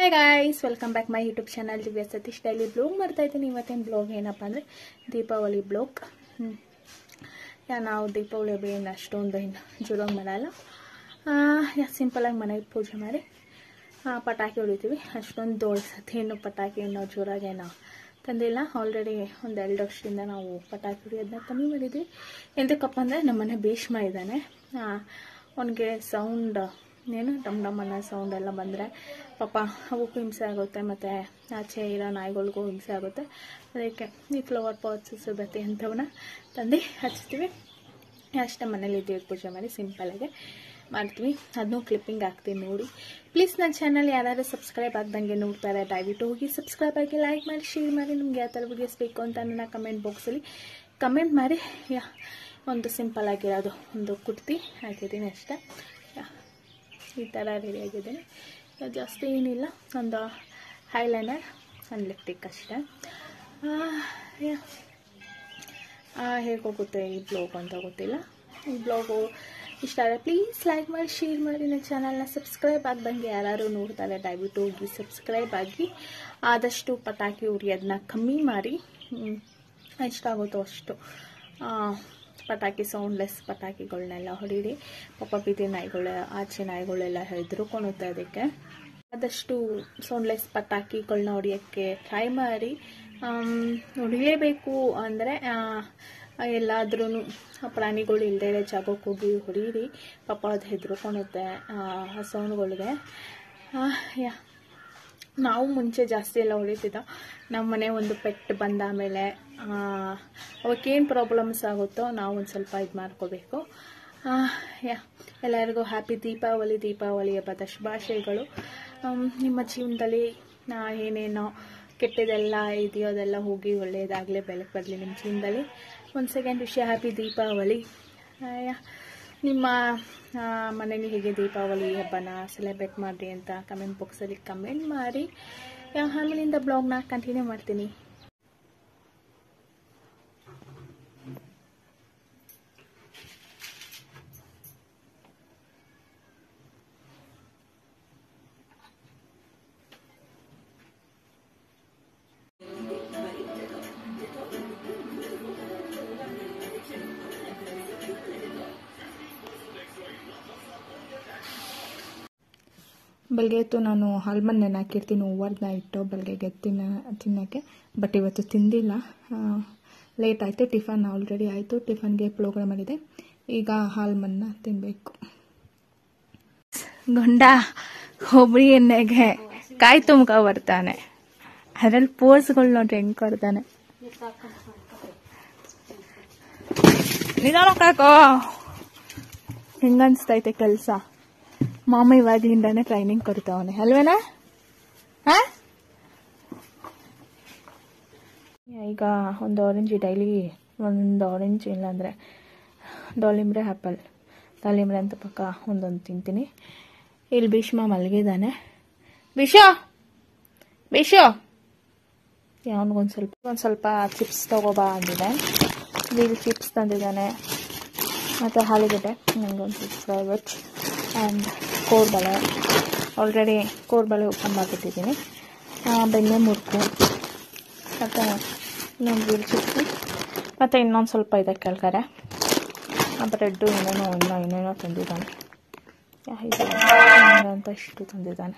hey guys welcome back my YouTube channel Divya Satish daily blog ಮಾಡ್ತಾ ಇದ್ದೀನಿ ಇವತ್ತಿನ ಬ್ಲಾಗ್ ಏನಪ್ಪ ಅಂದರೆ ದೀಪಾವಳಿ ಬ್ಲಾಗ್ ಯಾ ನಾವು ದೀಪಾವಳಿ ಹಬ್ಬ ಏನು ಅಷ್ಟೊಂದು ಏನು ಜೋರಾಗಿ ಮಾಡಲ್ಲ ಯಾ ಸಿಂಪಲಾಗಿ ಮನೆಗೆ ಪೂಜೆ ಮಾಡಿ ಆ, ಪಟಾಕಿ ಹೊಡಿತೀವಿ ಅಷ್ಟೊಂದು ದೋಳ್ ಸತಿ ಏನು ಪಟಾಕಿ ಏನೋ ಜೋರಾಗಿ ಏನೋ ತಂದಿಲ್ಲ ಆಲ್ರೆಡಿ ಒಂದು ಎರಡು ವರ್ಷದಿಂದ ನಾವು ಪಟಾಕಿ ಹೊಡಿಯೋದನ್ನ ಕಮ್ಮಿ ಮಾಡಿದ್ವಿ ಎಂತಕ್ಕಪ್ಪ ಅಂದರೆ ನಮ್ಮನೆ ಭೀಷ್ಮ ಇದ್ದಾನೆ ಅವನಿಗೆ ಸೌಂಡ್ ಏನು ಡಮ್ ಡಮ್ ಅನ್ನೋ ಸೌಂಡ್ ಎಲ್ಲ ಬಂದರೆ ಪಾಪ ಅವಕ್ಕೂ ಹಿಂಸೆ ಆಗುತ್ತೆ ಮತ್ತು ಆಚೆ ಇರೋ ನಾಯಿಗಳಿಗೂ ಹಿಂಸೆ ಆಗುತ್ತೆ ಅದಕ್ಕೆ ಈ ಫ್ಲವರ್ ಪಾಟ್ಸು ಸುಬತ್ತಿ ಅಂಥವನ್ನ ತಂದು ಹಚ್ತೀವಿ ಅಷ್ಟೇ ಮನೇಲಿ ದೇವ್ರ ಪೂಜೆ ಮಾಡಿ ಸಿಂಪಲಾಗೆ ಮಾಡ್ತೀವಿ ಅದನ್ನೂ ಕ್ಲಿಪ್ಪಿಂಗ್ ಹಾಕ್ತೀನಿ ನೋಡಿ ಪ್ಲೀಸ್ ನನ್ನ ಚಾನಲ್ ಯಾರು ಸಬ್ಸ್ಕ್ರೈಬ್ ಆಗ್ದಂಗೆ ನೋಡ್ತಾರೆ ದಯವಿಟ್ಟು ಹೋಗಿ ಸಬ್ಸ್ಕ್ರೈಬ್ ಆಗಿ ಲೈಕ್ ಮಾಡಿ ಶೇರ್ ಮಾಡಿ ನಿಮ್ಗೆ ಯಾವ ಥರ ವಿಡಿಯೋಸ್ ಬೇಕು ಅಂತ ನನ್ನ ಕಮೆಂಟ್ ಬಾಕ್ಸಲ್ಲಿ ಕಮೆಂಟ್ ಮಾಡಿ ಯಾ ಒಂದು ಸಿಂಪಲ್ ಆಗಿರೋದು ಒಂದು ಕುರ್ತಿ ಹಾಕಿದ್ದೀನಿ ಅಷ್ಟೇ ಯಾ ಈ ಥರ ರೆಡಿ ಆಗಿದ್ದೀನಿ ಇವಾಗ ಜಾಸ್ತಿ ಏನಿಲ್ಲ ಒಂದು ಹೈಲೈನರ್ ಒಂದು ಲಿಪ್ಟಿಕ್ ಅಷ್ಟೇ ಆ, ಯಾ ಹೇಗೆ ಹೋಗುತ್ತೆ ಈ ಬ್ಲಾಗ್ ಅಂತ ಗೊತ್ತಿಲ್ಲ ಈ ಬ್ಲಾಗು ಇಷ್ಟ ಆದರೆ ಪ್ಲೀಸ್ ಲೈಕ್ ಮಾಡಿ ಶೇರ್ ಮಾಡಿ ನನ್ನ ಚಾನಲ್ನ ಸಬ್ಸ್ಕ್ರೈಬ್ ಆಗ್ದಂಗೆ ಯಾರು ನೋಡ್ತಾರೆ ದಯವಿಟ್ಟು ಹೋಗಿ ಸಬ್ಸ್ಕ್ರೈಬ್ ಆಗಿ ಆದಷ್ಟು ಪಟಾಕಿ ಉರಿಯೋದನ್ನ ಕಮ್ಮಿ ಮಾಡಿ ಹ್ಮ್, ಎಷ್ಟಾಗುತ್ತೋ ಅಷ್ಟು ಆ, ಪಟಾಕಿ ಸೌಂಡ್ಲೆಸ್ ಪಟಾಕಿಗಳನ್ನೆಲ್ಲ ಹೊಡೀರಿ ಪಾಪ ಬೀದಿ ನಾಯಿಗಳು ಆಚೆ ನಾಯಿಗಳೆಲ್ಲ ಹೆದರ್ಕೊಳುತ್ತೆ ಅದಕ್ಕೆ ಆದಷ್ಟು ಸೌಂಡ್ಲೆಸ್ ಪಟಾಕಿಗಳನ್ನ ಹೊಡಿಯೋಕ್ಕೆ ಟ್ರೈ ಮಾಡಿ ಆಮ್, ಹೊಡಿಲೇಬೇಕು ಅಂದರೆ ಎಲ್ಲಾದ್ರೂ ಪ್ರಾಣಿಗಳು ಇಲ್ಲದೆ ಇರೋ ಜಾಗಕ್ಕೆ ಹೋಗಿ ಹೊಡೀರಿ ಪಾಪ ಅದು ಹೆದರ್ಕೊಳುತ್ತೆ ಆ ಸೌಂಡ್ಗಳಿಗೆ ಯಾ ನಾವು ಮುಂಚೆ ಜಾಸ್ತಿ ಎಲ್ಲ ಹೊಡಿತಿದ್ದ ನಮ್ಮ ಮನೆ ಒಂದು ಪೆಟ್ ಬಂದ ಮೇಲೆ ಅವಕ್ಕೇನು ಪ್ರಾಬ್ಲಮ್ಸ್ ಆಗುತ್ತೋ ನಾವು ಒಂದು ಸ್ವಲ್ಪ ಇದು ಮಾಡ್ಕೋಬೇಕು ಯಾ ಎಲ್ಲರಿಗೂ ಹ್ಯಾಪಿ ದೀಪಾವಳಿ ದೀಪಾವಳಿ ಹಬ್ಬದ ಶುಭಾಶಯಗಳು ಆಮ್, ನಿಮ್ಮ ಜೀವನದಲ್ಲಿ ನಾ ಏನೇನೋ ಕೆಟ್ಟದೆಲ್ಲ ಇದೆಯೋ ಅದೆಲ್ಲ ಹೋಗಿ ಒಳ್ಳೆಯದಾಗಲೇ ಬೆಳಕು ಬರಲಿ ನಿಮ್ಮ ಜೀವನದಲ್ಲಿ ಒಂದು ಸೆಕೆಂಡ್ ವಿಷಯ ಹ್ಯಾಪಿ ದೀಪಾವಳಿ ಆ, ಯಾ ನಿಮ್ಮ ಆ, ಮನೇಲಿ ಹೇಗೆ ದೀಪಾವಳಿ ಹಬ್ಬನ ಸೆಲೆಬ್ರೇಟ್ ಮಾಡಿರಿ ಅಂತ ಕಮೆಂಟ್ ಬಾಕ್ಸಲ್ಲಿ ಕಮೆಂಟ್ ಮಾಡಿ ಯಾ, ಆಮೇಲಿಂದ ಬ್ಲಾಗ್ನ ಕಂಟಿನ್ಯೂ ಮಾಡ್ತೀನಿ ಬೆಳಗ್ಗೆ ಹೊತ್ತು ನಾನು ಹಾಲ್ಮನ್ ನೆನೆ ಹಾಕಿರ್ತೀನಿ ಓವರ್ ನೈಟು ಬೆಳಗ್ಗೆಗೆ ತಿನ್ನ ತಿನ್ನೋಕ್ಕೆ ಬಟ್ ಇವತ್ತು ತಿಂದಿಲ್ಲ ಲೇಟ್ ಆಯಿತು ಟಿಫನ್ ಆಲ್ರೆಡಿ ಆಯಿತು ಟಿಫನ್ಗೆ ಪ್ರೋಗ್ರಾಮ್ ಮಾಡಿದೆ ಈಗ ಹಾಲ್ಮನ್ನ ತಿನ್ನಬೇಕು ಗಂಡ ಕೊಬ್ಬರಿ ಎಣ್ಣೆಗೆ ಕಾಯಿ ತುಂಬ್ಕ ಬರ್ತಾನೆ ಅದ್ರಲ್ಲಿ ಪೋಸ್ಗಳು ನೋಡ್ರಿ ಹೆಂಗ್ ಕೊಡ್ತಾನೆ ನಿಧಾನ ಕಾಕೋ ಹೆಂಗನ್ಸ್ತೈತೆ ಕೆಲಸ ಮಾಮ ಇವಾಗ್ಲಿಂದಾನೆ ಟ್ರೈನಿಂಗ್ ಕೊಡ್ತಾವನೆ ಅಲ್ವೇನಾ ಹಾ ಈಗ ಒಂದು ಆರೆಂಜ್ ಡೈಲಿ ಒಂದು ಆರೆಂಜ್ ಇಲ್ಲಾಂದರೆ ದಾಳಿಂಬ್ರೆ ಆ್ಯಪಲ್ ದಾಳಿಂಬ್ರೆ ಅಂತ ಪಕ್ಕ ಒಂದೊಂದು ತಿಂತೀನಿ ಇಲ್ಲಿ ಭೀಷ್ಮ ಮಲಗಿದ್ದಾನೆ ಭೀಷ ಭೀಷ ಅವನಿಗೊಂದು ಸ್ವಲ್ಪ ಒಂದು ಸ್ವಲ್ಪ ಚಿಪ್ಸ್ ತಗೋಬಾ ಅಂದಿದೆ ವೀಲ್ ಚಿಪ್ಸ್ ತಂದಿದ್ದಾನೆ ಮತ್ತು ಹಾಲಿಗಡ್ಡೆ ನನಗೊಂದು ಚಿಪ್ಸ್ ಫ್ರೈ ವೆಜ್ ಆ್ಯಂಡ್ ಕೋರ್ಬಳೆ ಆಲ್ರೆಡಿ ಕೋರ್ಬಳೆ ಓಪನ್ ಮಾಡಿಬಿಟ್ಟಿದ್ದೀನಿ ಬೆಣ್ಣೆ ಮುರುಕು ಮತ್ತು ಇನ್ನೊಂದು ವೀಲ್ ಚಿಪ್ಸು ಮತ್ತು ಇನ್ನೊಂದು ಸ್ವಲ್ಪ ಇದೆ ಕೆಳಗಡೆ ಬ್ರೆಡ್ಡು ಏನೇನೋ ಇನ್ನೂ ಏನೇನೋ ತಂದಿದ್ದಾನೆ ಯಾ, ಇದು ಹಿಂಗೆ ಅಂತ ಇಷ್ಟು ತಂದಿದ್ದಾನೆ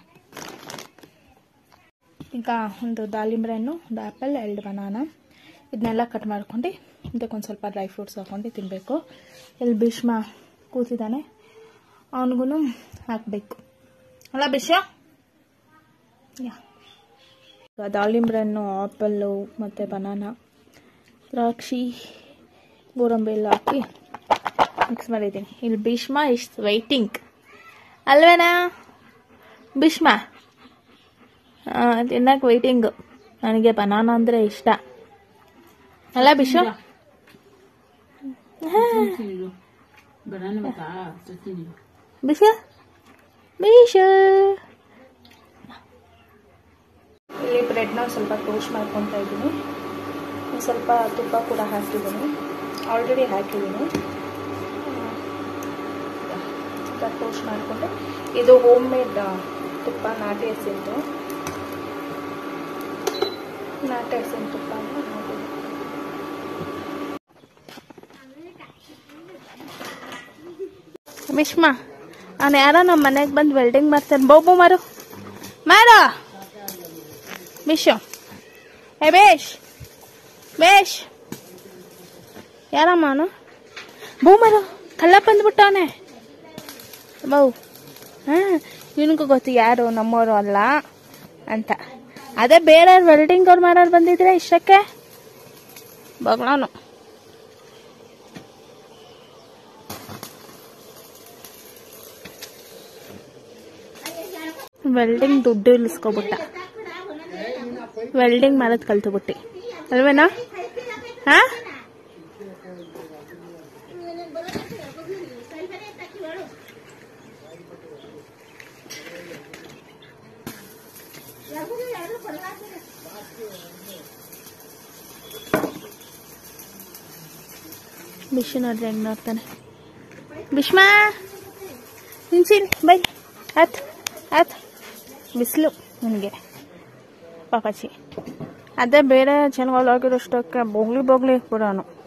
ಈಗ ಒಂದು ದಾಳಿಂಬ್ರೆ ಹಣ್ಣು ಒಂದು ಆ್ಯಪಲ್ ಎರಡು ಬನಾನ ಇದನ್ನೆಲ್ಲ ಕಟ್ ಮಾಡ್ಕೊಂಡು ಇದಕ್ಕೊಂದು ಸ್ವಲ್ಪ ಡ್ರೈ ಫ್ರೂಟ್ಸ್ ಹಾಕ್ಕೊಂಡು ತಿನ್ನಬೇಕು ಇಲ್ಲಿ ಭೀಷ್ಮ ಕೂತಿದ್ದಾನೆ ಅವನಿಗೂ ಹಾಕಬೇಕು ಅಲ್ಲ ಭೀಷ್ಮ ಯಾ ಈಗ ದಾಳಿಂಬ್ರೆ ಹಣ್ಣು ಆಪಲ್ಲು ಮತ್ತು ಬನಾನ ದ್ರಾಕ್ಷಿ ಗೋಡಂಬಿ ಎಲ್ಲ ಹಾಕಿ ಮಿಕ್ಸ್ ಮಾಡಿದ್ದೀನಿ ಇಲ್ಲಿ ಭೀಷ್ಮ ಇಸ್ ವೈಟಿಂಗ್ ಅಲ್ವೇನಾ ಭೀಷ್ಮ ತಿನ್ನಕ್ಕೆ ವೈಟಿಂಗ್ ನನಗೆ ಬನಾನ ಅಂದರೆ ಇಷ್ಟ ಅಲ್ಲ ಭೀಷ್ಮ ಭೀಷ ಭೀಷ ಇಲ್ಲಿ ಬ್ರೆಡ್ನ ಸ್ವಲ್ಪ ಟೋಸ್ಟ್ ಮಾಡ್ಕೊತಾ ಇದ್ದೀನಿ ಒಂದು ಸ್ವಲ್ಪ ತುಪ್ಪ ಕೂಡ ಹಾಕಿದ್ದೀನಿ ಆಲ್ರೆಡಿ ಹಾಕಿದ್ದೀನಿ ಟೋಸ್ಟ್ ಮಾಡಿಕೊಂಡೆ ಇದು ಹೋಮ್ ಮೇಡ್ ತುಪ್ಪ ನಾಟಿ ಹಸಿದ್ದು ಮಾತಾಡ್ಸೀನಿ ತುಪ್ಪ ವಿಶ್ಮಾ ಅವ್ನು ಯಾರೋ ನಮ್ಮ ಮನೆಗೆ ಬಂದು ವೆಲ್ಡಿಂಗ್ ಮಾಡ್ತಾನೆ ಬೋಬು ಮಾರು ಮಾರು ವಿಶು ಏ ಬೇಷ್ ಬೇಷ್ ಯಾರಮ್ಮ ಅವನು ಬೂ ಮಾರು ಕಳ್ಳ ಬಂದ್ಬಿಟ್ಟವನೆ ಬೌ ಹಾಂ ಇವನಿಗೂ ಗೊತ್ತು ಯಾರು ನಮ್ಮವರು ಅಲ್ಲ ಅಂತ ಅದೇ ಬೇರೆ ವೆಲ್ಡಿಂಗ್ ಅವ್ರು ಮಾಡೋರು ಬಂದಿದ್ರೆ ಇಷ್ಟಕ್ಕೆ ಬಗ್ಲಾನು ವೆಲ್ಡಿಂಗ್ ದುಡ್ಡು ಇಳಿಸ್ಕೊಬಿಟ್ಟ ವೆಲ್ಡಿಂಗ್ ಮಾಡೋದು ಕಲ್ತುಬಿಟ್ಟಿ ಅಲ್ವೇನಾ ಹಾ ಬಿಶು ನೋಡ್ರಿ ಹೆಂಗ್ ನೋಡ್ತಾನೆ ಬಿಷ್ಮಾ ನಿನ್ಸಿನ್ ಬೈ ಆತ್ ಆತ್ ಬಿಸಿಲು ನನಗೆ ಪಾಪಾಚಿ ಅದೇ ಬೇರೆ ಜನಗಳು ಹೋಗಿರೋಷ್ಟಕ್ಕೆ ಬೋಗ್ಲಿ ಬೋಗ್ಲಿ ಬಿಡೋನು